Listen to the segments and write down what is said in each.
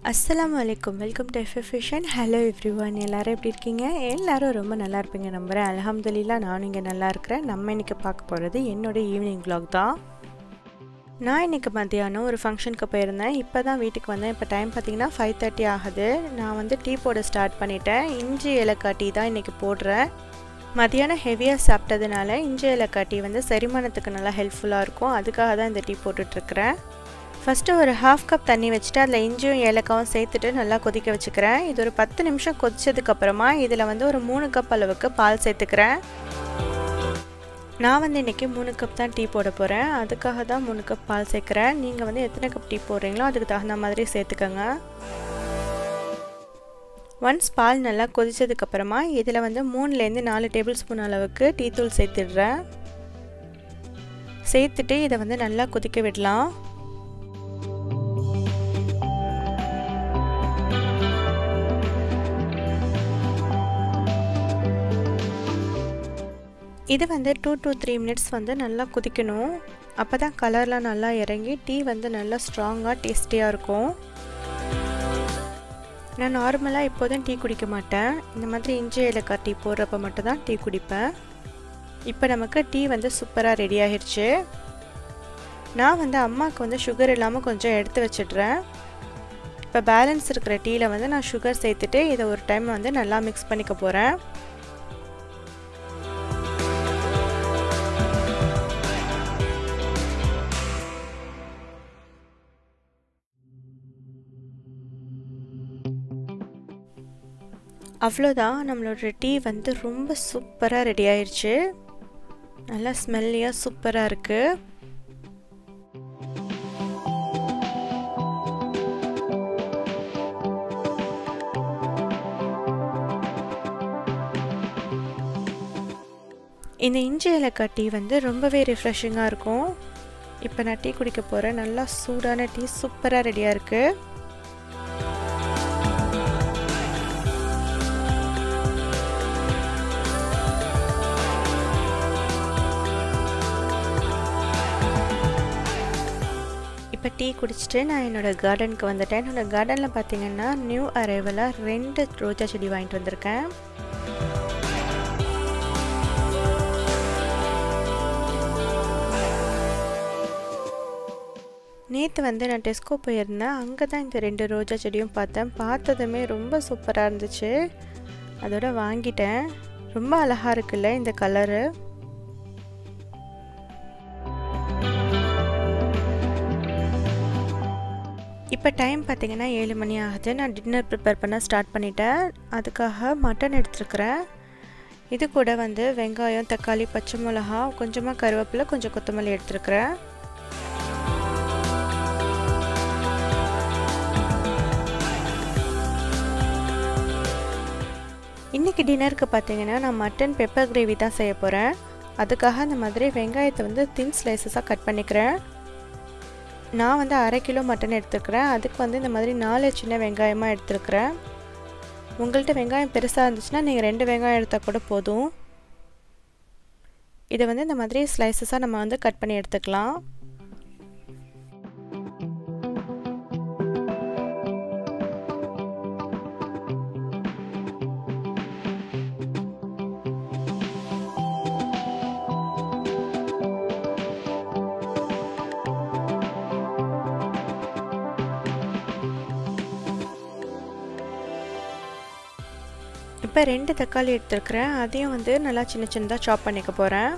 அஸ்ஸலாமு அலைக்கும் welcome to எஃப்எஃபிஷன் ஹலோ எவ்ரி ஒன் எல்லோரும் எப்படி இருக்கீங்க எல்லோரும் ரொம்ப நல்லா இருப்பீங்க நம்புகிறேன் அலமதுல்லா நானும் இங்கே நல்லா இருக்கிறேன் நம்ம இன்றைக்கி பார்க்க போகிறது என்னோடய ஈவினிங் vlog தான் நான் இன்றைக்கி மத்தியானம் ஒரு ஃபங்க்ஷனுக்கு போயிருந்தேன் இப்போ தான் வீட்டுக்கு வந்தேன் இப்போ டைம் பார்த்தீங்கன்னா ஃபைவ் தேர்ட்டி ஆகுது நான் வந்து டீ போட ஸ்டார்ட் பண்ணிட்டேன் இஞ்சி ஏலக்காய் டீ தான் இன்றைக்கி போடுறேன் மதியானம் ஹெவியாக சாப்பிட்டதுனால இஞ்சி ஏலக்காய் டீ வந்து செரிமானத்துக்கு நல்லா ஹெல்ப்ஃபுல்லாக இருக்கும் அதுக்காக தான் இந்த டீ போட்டுட்ருக்கிறேன் ஃபஸ்ட்டு ஒரு ஹாஃப் கப் தண்ணி வச்சுட்டு அதில் இஞ்சியும் ஏலக்காவும் சேர்த்துட்டு நல்லா கொதிக்க வச்சுக்கிறேன் இது ஒரு பத்து நிமிஷம் கொதிச்சதுக்கப்புறமா இதில் வந்து ஒரு மூணு கப் அளவுக்கு பால் சேர்த்துக்கிறேன் நான் வந்து இன்றைக்கி மூணு கப் தான் டீ போட போகிறேன் அதுக்காக தான் மூணு கப் பால் சேர்க்குறேன் நீங்கள் வந்து எத்தனை கப் டீ போடுறீங்களோ அதுக்கு தகுந்த மாதிரி சேர்த்துக்கோங்க ஒன்ஸ் பால் நல்லா கொதிச்சதுக்கப்புறமா இதில் வந்து மூணுலேருந்து நாலு டேபிள் ஸ்பூன் அளவுக்கு டீ தூள் சேர்த்துடுறேன் சேர்த்துட்டு இதை வந்து நல்லா கொதிக்க விடலாம் இது வந்து டூ டு த்ரீ மினிட்ஸ் வந்து நல்லா கொதிக்கணும் அப்போ தான் கலர்லாம் நல்லா இறங்கி டீ வந்து நல்லா ஸ்ட்ராங்காக டேஸ்டியாக இருக்கும் நான் நார்மலாக இப்போதும் டீ குடிக்க மாட்டேன் இந்த மாதிரி இஞ்சி ஏலக்காய் டீ போடுறப்ப மட்டும் தான் டீ குடிப்பேன் இப்போ நமக்கு டீ வந்து சூப்பராக ரெடி ஆகிடுச்சு நான் வந்து அம்மாவுக்கு வந்து சுகர் இல்லாமல் கொஞ்சம் எடுத்து வச்சிடுறேன் இப்போ பேலன்ஸ் இருக்கிற டீயில் வந்து நான் சுகர் சேர்த்துட்டு இதை ஒரு டைம் வந்து நல்லா மிக்ஸ் பண்ணிக்க போகிறேன் அவ்வளோதான் நம்மளோட டீ வந்து ரொம்ப சூப்பராக ரெடி ஆயிடுச்சு நல்லா ஸ்மெல்லியாக சூப்பராக இருக்குது இந்த இஞ்சி ஏலக்காய் டீ வந்து ரொம்பவே ரிஃப்ரெஷிங்காக இருக்கும் இப்போ நான் டீ குடிக்க போகிறேன் நல்லா சூடான டீ சூப்பராக ரெடியாக இருக்குது இப்போ டீ குடிச்சிட்டு நான் என்னோடய கார்டனுக்கு வந்துட்டேன் என்னோடய கார்டனில் பார்த்தீங்கன்னா நியூ அரைவலாக ரெண்டு ரோஜா செடி வாங்கிட்டு வந்திருக்கேன் நேற்று வந்து நான் டெஸ்கோ போயிருந்தேன் அங்கே தான் இந்த ரெண்டு ரோஜா செடியும் பார்த்தேன் பார்த்ததுமே ரொம்ப சூப்பராக இருந்துச்சு அதோட வாங்கிட்டேன் ரொம்ப அழகாக இருக்குல்ல இந்த கலரு இப்போ டைம் பார்த்திங்கன்னா ஏழு மணி ஆகுது நான் டின்னர் ப்ரிப்பேர் பண்ண ஸ்டார்ட் பண்ணிட்டேன் அதுக்காக மட்டன் எடுத்துருக்குறேன் இது கூட வந்து வெங்காயம் தக்காளி பச்சை மிளகா கொஞ்சமாக கருவேப்பிலை கொஞ்சம் கொத்தமல்லி எடுத்துருக்குறேன் இன்றைக்கி டின்னருக்கு பார்த்தீங்கன்னா நான் மட்டன் பெப்பர் கிரேவி தான் செய்ய போகிறேன் அதுக்காக இந்த மாதிரி வெங்காயத்தை வந்து தின் ஸ்லைசஸாக கட் பண்ணிக்கிறேன் நான் வந்து அரை கிலோ மட்டன் எடுத்துருக்கிறேன் அதுக்கு வந்து இந்த மாதிரி நாலு சின்ன வெங்காயமாக எடுத்துருக்கிறேன் உங்கள்கிட்ட வெங்காயம் பெருசாக இருந்துச்சுன்னா நீங்கள் ரெண்டு வெங்காயம் எடுத்தால் கூட போதும் இதை வந்து இந்த மாதிரி ஸ்லைசஸாக நம்ம வந்து கட் பண்ணி எடுத்துக்கலாம் இப்போ ரெண்டு தக்காளி எடுத்துருக்கிறேன் அதையும் வந்து நல்லா சின்ன சின்னதாக சாப் பண்ணிக்க போகிறேன்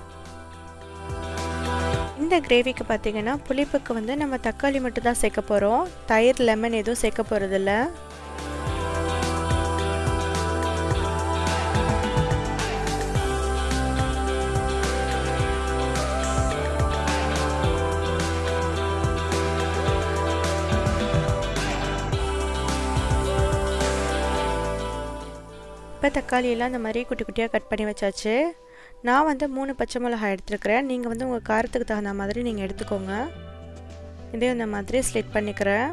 இந்த கிரேவிக்கு பார்த்தீங்கன்னா புளிப்புக்கு வந்து நம்ம தக்காளி மட்டும் தான் சேர்க்க போகிறோம் தயிர் லெமன் எதுவும் சேர்க்க போகிறதில்ல இப்போ தக்காளியெல்லாம் இந்த மாதிரி குட்டி குட்டியாக கட் பண்ணி வச்சாச்சு நான் வந்து மூணு பச்சை மிளகாய் எடுத்துருக்கிறேன் நீங்கள் வந்து உங்கள் காரத்துக்கு தகுந்த மாதிரி நீங்கள் எடுத்துக்கோங்க இதையும் இந்த மாதிரி ஸ்லிட் பண்ணிக்கிறேன்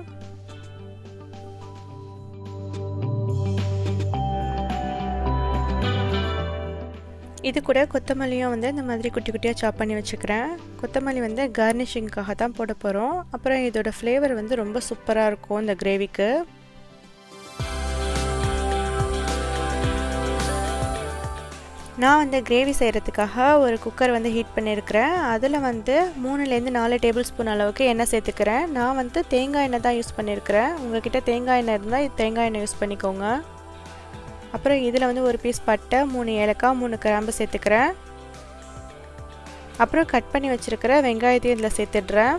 இது கூட கொத்தமல்லியும் வந்து இந்த மாதிரி குட்டி குட்டியாக சாப் பண்ணி வச்சுக்கிறேன் கொத்தமல்லி வந்து கார்னிஷிங்காக தான் போட போகிறோம் அப்புறம் இதோட ஃப்ளேவர் வந்து ரொம்ப சூப்பராக இருக்கும் இந்த கிரேவிக்கு நான் வந்து கிரேவி செய்கிறதுக்காக ஒரு குக்கர் வந்து ஹீட் பண்ணியிருக்கிறேன் அதில் வந்து மூணுலேருந்து நாலு டேபிள் ஸ்பூன் அளவுக்கு எண்ணெய் சேர்த்துக்கிறேன் நான் வந்து தேங்காய் எண்ணெய் தான் யூஸ் பண்ணியிருக்கிறேன் உங்கள்கிட்ட தேங்காய் எண்ணெய் இருந்தால் தேங்காய் எண்ணெய் யூஸ் பண்ணிக்கோங்க அப்புறம் இதில் வந்து ஒரு பீஸ் பட்டை மூணு ஏலக்காய் மூணு கிராம்பு சேர்த்துக்கிறேன் அப்புறம் கட் பண்ணி வச்சுருக்கிற வெங்காயத்தையும் இதில் சேர்த்துடுறேன்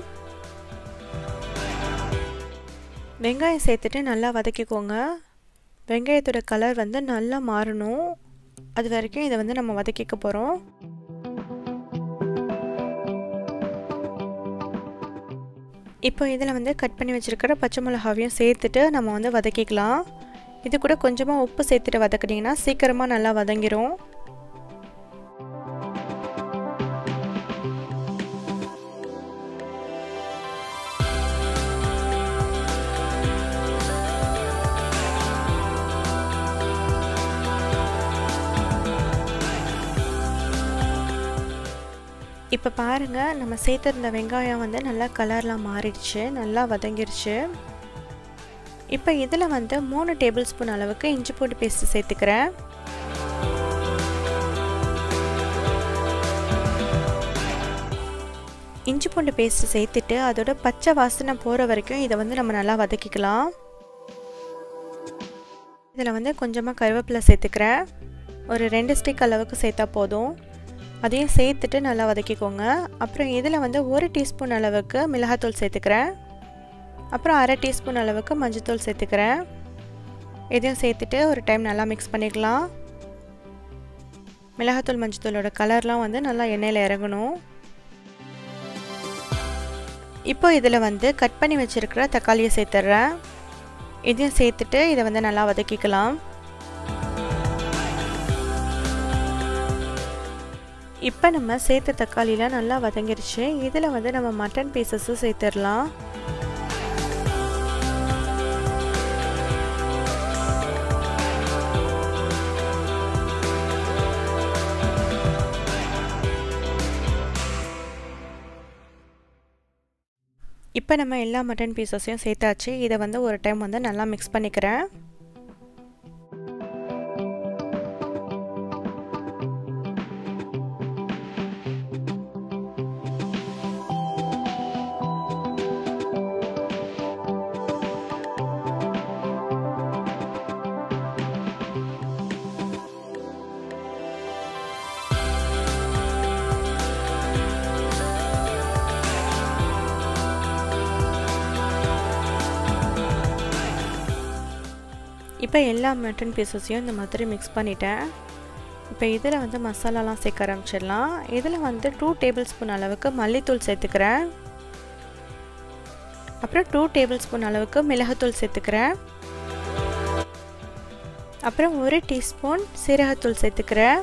வெங்காயம் சேர்த்துட்டு நல்லா வதக்கிக்கோங்க வெங்காயத்தோட கலர் வந்து நல்லா மாறணும் அது வரைக்கும் இதை வந்து நம்ம வதக்கிக்க போகிறோம் இப்போ இதில் வந்து கட் பண்ணி வச்சுருக்கிற பச்சை மிளகாவையும் சேர்த்துட்டு நம்ம வந்து வதக்கிக்கலாம் இது கூட கொஞ்சமாக உப்பு சேர்த்துட்டு வதக்குனிங்கன்னா சீக்கிரமாக நல்லா வதங்கிரும் இப்போ பாருங்கள் நம்ம சேர்த்துருந்த வெங்காயம் வந்து நல்லா கலர்லாம் மாறிடுச்சு நல்லா வதங்கிருச்சு இப்போ இதில் வந்து மூணு டேபிள் ஸ்பூன் அளவுக்கு இஞ்சி பூண்டு பேஸ்ட்டு சேர்த்துக்கிறேன் இஞ்சி பூண்டு பேஸ்ட்டு சேர்த்துட்டு அதோட பச்சை வாசனை போகிற வரைக்கும் இதை வந்து நம்ம நல்லா வதக்கிக்கலாம் இதில் வந்து கொஞ்சமாக கருவேப்பிலை சேர்த்துக்கிறேன் ஒரு ரெண்டு ஸ்டிக் அளவுக்கு சேர்த்தா போதும் அதையும் சேர்த்துட்டு நல்லா வதக்கிக்கோங்க அப்புறம் இதில் வந்து ஒரு டீஸ்பூன் அளவுக்கு மிளகாத்தூள் சேர்த்துக்கிறேன் அப்புறம் அரை டீஸ்பூன் அளவுக்கு மஞ்சத்தூள் சேர்த்துக்கிறேன் இதையும் சேர்த்துட்டு ஒரு டைம் நல்லா மிக்ஸ் பண்ணிக்கலாம் மிளகாத்தூள் மஞ்சத்தூளோட கலர்லாம் வந்து நல்லா எண்ணெயில் இறங்கணும் இப்போ இதில் வந்து கட் பண்ணி வச்சுருக்கிற தக்காளியை சேர்த்துட்றேன் இதையும் சேர்த்துட்டு இதை வந்து நல்லா வதக்கிக்கலாம் இப்போ நம்ம சேர்த்த தக்காளிலாம் நல்லா வதங்கிருச்சு இதில் வந்து நம்ம மட்டன் பீசஸும் சேர்த்துடலாம் இப்போ நம்ம எல்லா மட்டன் பீசஸையும் சேர்த்தாச்சு இதை வந்து ஒரு டைம் வந்து நல்லா மிக்ஸ் பண்ணிக்கிறேன் இப்போ எல்லா மட்டன் பீசஸையும் இந்த மாதிரி மிக்ஸ் பண்ணிட்டேன் இப்போ இதில் வந்து மசாலாலாம் சேர்க்க ஆரம்பிச்சிடலாம் இதில் வந்து டூ டேபிள் ஸ்பூன் அளவுக்கு மல்லித்தூள் சேர்த்துக்கிறேன் அப்புறம் டூ டேபிள் ஸ்பூன் அளவுக்கு மிளகுத்தூள் சேர்த்துக்கிறேன் அப்புறம் ஒரு டீஸ்பூன் சீரகத்தூள் சேர்த்துக்கிறேன்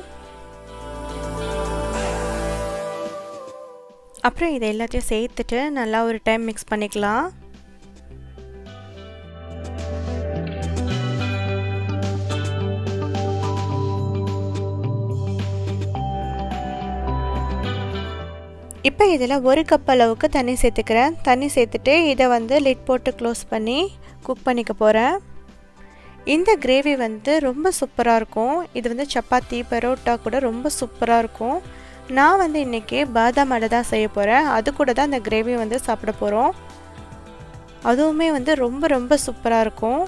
அப்புறம் இதை எல்லாத்தையும் சேர்த்துட்டு நல்லா ஒரு டைம் மிக்ஸ் பண்ணிக்கலாம் இப்போ இதில் ஒரு கப் அளவுக்கு தண்ணி சேர்த்துக்கிறேன் தண்ணி சேர்த்துட்டு இதை வந்து லிட் போட்டு க்ளோஸ் பண்ணி குக் பண்ணிக்க போகிறேன் இந்த கிரேவி வந்து ரொம்ப சூப்பராக இருக்கும் இது வந்து சப்பாத்தி பரோட்டா கூட ரொம்ப சூப்பராக இருக்கும் நான் வந்து இன்றைக்கி பாதாம் அடை தான் செய்ய போகிறேன் அது கூட தான் இந்த கிரேவி வந்து சாப்பிட போகிறோம் அதுவுமே வந்து ரொம்ப ரொம்ப சூப்பராக இருக்கும்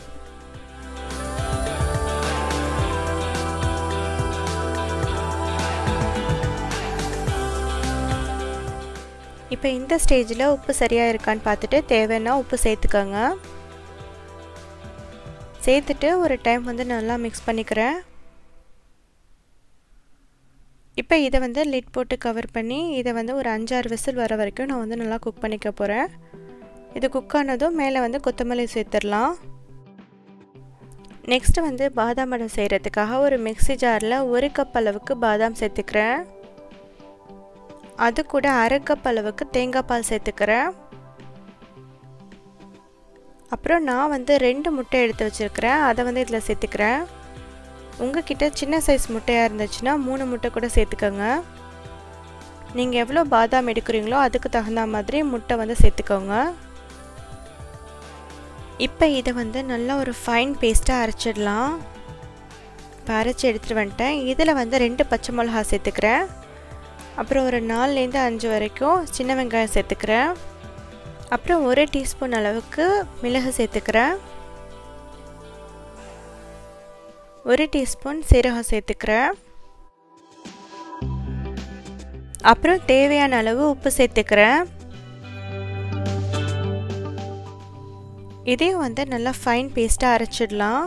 இப்போ இந்த ஸ்டேஜில் உப்பு சரியாக இருக்கான்னு பார்த்துட்டு தேவைன்னா உப்பு சேர்த்துக்கோங்க சேர்த்துட்டு ஒரு டைம் வந்து நல்லா மிக்ஸ் பண்ணிக்கிறேன் இப்போ இதை வந்து லிட் போட்டு கவர் பண்ணி இதை வந்து ஒரு அஞ்சாறு விசில் வர வரைக்கும் நான் வந்து நல்லா குக் பண்ணிக்க போகிறேன் இது குக் ஆனதும் மேலே வந்து கொத்தமல்லி சேர்த்துடலாம் நெக்ஸ்ட்டு வந்து பாதாம் அடை செய்கிறதுக்காக ஒரு மிக்சி ஜாரில் ஒரு கப் அளவுக்கு பாதாம் சேர்த்துக்கிறேன் அது கூட அரை கப் அளவுக்கு தேங்காய் பால் சேர்த்துக்கிறேன் அப்புறம் நான் வந்து ரெண்டு முட்டை எடுத்து வச்சுருக்கிறேன் அதை வந்து இதில் சேர்த்துக்கிறேன் உங்ககிட்ட சின்ன சைஸ் முட்டையாக இருந்துச்சுன்னா மூணு முட்டை கூட சேர்த்துக்கோங்க நீங்கள் எவ்வளோ பாதாம் எடுக்கிறீங்களோ அதுக்கு தகுந்த மாதிரி முட்டை வந்து சேர்த்துக்கோங்க இப்போ இதை வந்து நல்லா ஒரு ஃபைன் பேஸ்ட்டாக அரைச்சிடலாம் இப்போ அரைச்சி எடுத்துகிட்டு வந்துட்டேன் இதில் வந்து ரெண்டு பச்சை மிளகா சேர்த்துக்கிறேன் அப்புறம் ஒரு நாலுலேருந்து அஞ்சு வரைக்கும் சின்ன வெங்காயம் சேர்த்துக்கிறேன் அப்புறம் ஒரு டீஸ்பூன் அளவுக்கு மிளகு சேர்த்துக்கிறேன் ஒரு டீஸ்பூன் சீரகம் சேர்த்துக்கிறேன் அப்புறம் தேவையான அளவு உப்பு சேர்த்துக்கிறேன் இதையும் வந்து நல்லா ஃபைன் பேஸ்ட்டாக அரைச்சிடலாம்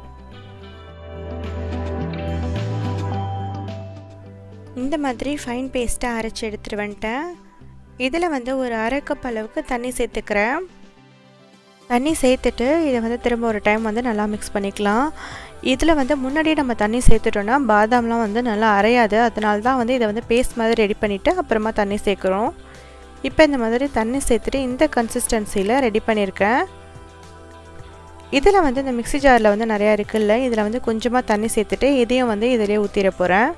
இந்த மாதிரி ஃபைன் பேஸ்ட்டாக அரைச்சி எடுத்துகிட்டு வந்துட்டேன் இதில் வந்து ஒரு அரை கப் அளவுக்கு தண்ணி சேர்த்துக்கிறேன் தண்ணி சேர்த்துட்டு இதை வந்து திரும்ப ஒரு டைம் வந்து நல்லா மிக்ஸ் பண்ணிக்கலாம் இதில் வந்து முன்னாடியே நம்ம தண்ணி சேர்த்துட்டோன்னா பாதாம்லாம் வந்து நல்லா அரையாது அதனால தான் வந்து இதை வந்து பேஸ்ட் மாதிரி ரெடி பண்ணிவிட்டு அப்புறமா தண்ணி சேர்க்குறோம் இப்போ இந்த மாதிரி தண்ணி சேர்த்துட்டு இந்த கன்சிஸ்டன்சியில் ரெடி பண்ணியிருக்கேன் இதில் வந்து இந்த மிக்சி ஜாரில் வந்து நிறையா இருக்குல்ல இதில் வந்து கொஞ்சமாக தண்ணி சேர்த்துட்டு இதையும் வந்து இதிலே ஊற்றிட போகிறேன்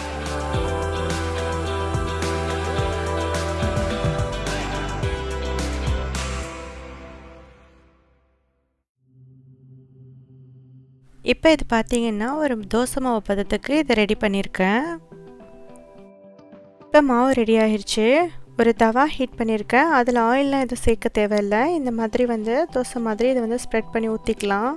இப்போ இது பார்த்தீங்கன்னா ஒரு தோசை மாவு பதத்துக்கு இதை ரெடி பண்ணியிருக்கேன் இப்போ மாவு ரெடி ஆகிருச்சு ஒரு தவா ஹீட் பண்ணியிருக்கேன் அதில் ஆயிலெலாம் எதுவும் சேர்க்க தேவையில்லை இந்த மாதிரி வந்து தோசை மாதிரி இதை வந்து ஸ்ப்ரெட் பண்ணி ஊற்றிக்கலாம்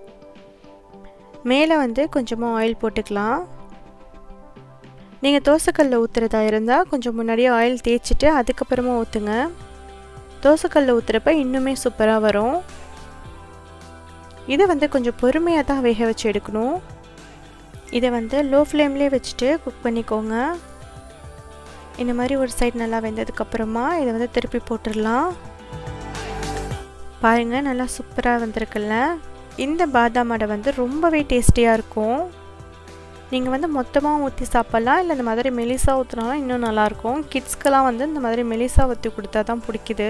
மேலே வந்து கொஞ்சமாக ஆயில் போட்டுக்கலாம் நீங்கள் தோசைக்கல்லில் ஊற்றுறதா இருந்தால் கொஞ்சம் முன்னாடியே ஆயில் தேய்ச்சிட்டு அதுக்கப்புறமா ஊற்றுங்க தோசைக்கல்லில் ஊற்றுறப்ப இன்னுமே சூப்பராக வரும் இதை வந்து கொஞ்சம் பொறுமையாக தான் வேக வச்சு எடுக்கணும் இதை வந்து லோ ஃப்ளேம்லேயே வச்சுட்டு குக் பண்ணிக்கோங்க இந்த மாதிரி ஒரு சைடு நல்லா வெந்ததுக்கப்புறமா இதை வந்து திருப்பி போட்டுடலாம் பாருங்கள் நல்லா சூப்பராக வந்திருக்குல்ல இந்த பாதாம் அடை வந்து ரொம்பவே டேஸ்டியாக இருக்கும் நீங்கள் வந்து மொத்தமாக ஊற்றி சாப்பிட்லாம் இல்லை இந்த மாதிரி மெலிசா ஊற்றினாலும் இன்னும் நல்லாயிருக்கும் கிட்ஸ்க்கெல்லாம் வந்து இந்த மாதிரி மெலிசா ஊற்றி கொடுத்தா தான் பிடிக்குது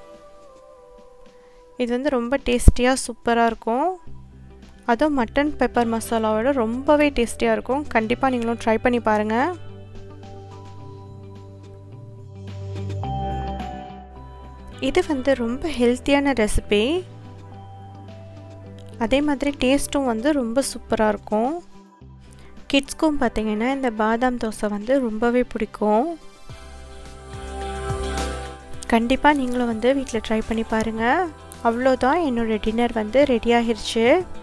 இது வந்து ரொம்ப டேஸ்டியாக சூப்பராக இருக்கும் அதுவும் மட்டன் பெப்பர் மசாலாவோட ரொம்பவே டேஸ்டியாக இருக்கும் கண்டிப்பாக நீங்களும் ட்ரை பண்ணி பாருங்கள் இது வந்து ரொம்ப ஹெல்த்தியான ரெசிபி அதே மாதிரி டேஸ்ட்டும் வந்து ரொம்ப சூப்பராக இருக்கும் கிட்ஸ்க்கும் பார்த்தீங்கன்னா இந்த பாதாம் தோசை வந்து ரொம்பவே பிடிக்கும் கண்டிப்பாக நீங்களும் வந்து வீட்டில் ட்ரை பண்ணி பாருங்கள் அவ்வளோதான் என்னோடய டின்னர் வந்து ரெடி ஆகிருச்சு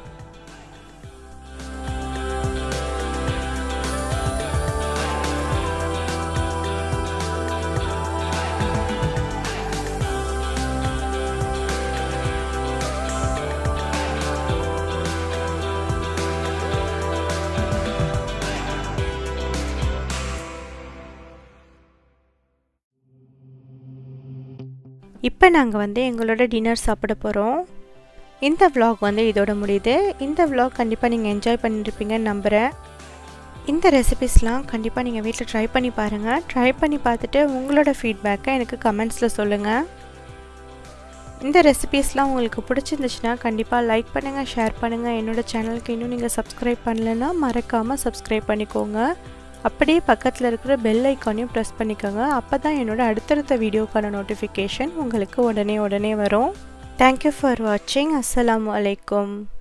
இப்போ நாங்கள் வந்து எங்களோட டின்னர் சாப்பிட போகிறோம் இந்த விலாக் வந்து இதோட முடியுது இந்த விலாக் கண்டிப்பாக நீங்கள் என்ஜாய் பண்ணியிருப்பீங்கன்னு நம்புகிறேன் இந்த ரெசிபிஸ்லாம் கண்டிப்பாக நீங்கள் வீட்டில் ட்ரை பண்ணி பாருங்கள் ட்ரை பண்ணி பார்த்துட்டு உங்களோட ஃபீட்பேக்கை எனக்கு கமெண்ட்ஸில் சொல்லுங்கள் இந்த ரெசிபீஸ்லாம் உங்களுக்கு பிடிச்சிருந்துச்சுன்னா கண்டிப்பாக லைக் பண்ணுங்கள் ஷேர் பண்ணுங்கள் என்னோடய சேனலுக்கு இன்னும் நீங்கள் சப்ஸ்கிரைப் பண்ணலைன்னா மறக்காமல் சப்ஸ்கிரைப் பண்ணிக்கோங்க அப்படியே பக்கத்தில் இருக்கிற பெல் ஐக்கானையும் ப்ரெஸ் பண்ணிக்கோங்க அப்போ தான் என்னோடய அடுத்தடுத்த வீடியோக்கான நோட்டிஃபிகேஷன் உங்களுக்கு உடனே உடனே வரும் தேங்க்யூ ஃபார் வாட்சிங் அஸ்ஸலாமு அலைக்கும்